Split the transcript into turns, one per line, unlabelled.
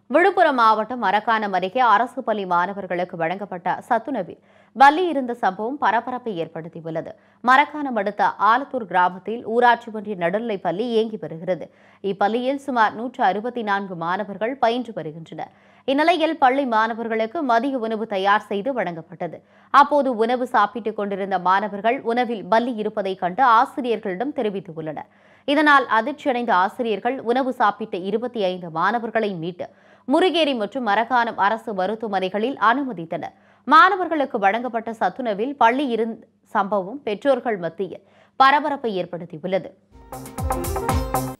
விழுப்புரம் மாவட்டம் மரக்காணம் அருகே அரசு பள்ளி மாணவர்களுக்கு வழங்கப்பட்ட சத்துணவில் பல்லி இருந்த சம்பவம் பரபரப்பை ஏற்படுத்தியுள்ளது மரக்காணம் அடுத்த ஆலத்தூர் கிராமத்தில் ஊராட்சி ஒன்றிய நடுநிலைப் பள்ளி இயங்கி வருகிறது இப்பள்ளியில் சுமார் நூற்று அறுபத்தி நான்கு மாணவர்கள் பயின்று வருகின்றனர் இந்நிலையில் பள்ளி மாணவர்களுக்கு மதிய உணவு தயார் செய்து வழங்கப்பட்டது அப்போது உணவு சாப்பிட்டுக் கொண்டிருந்த மாணவர்கள் உணவில் பல்லி இருப்பதைக் கண்டு ஆசிரியர்களிடம் தெரிவித்துள்ளனர் இதனால் அதிர்ச்சியடைந்த ஆசிரியர்கள் உணவு சாப்பிட்ட இருபத்தி ஐந்து மாணவர்களை மீட்டு முருகேரி மற்றும் மரக்காணம் அரசு மருத்துவமனைகளில் அனுமதித்தனர் மாணவர்களுக்கு வழங்கப்பட்ட சத்துணவில் பள்ளி இருந்த சம்பவம் பெற்றோர்கள் மத்தியில் பரபரப்பை ஏற்படுத்தியுள்ளது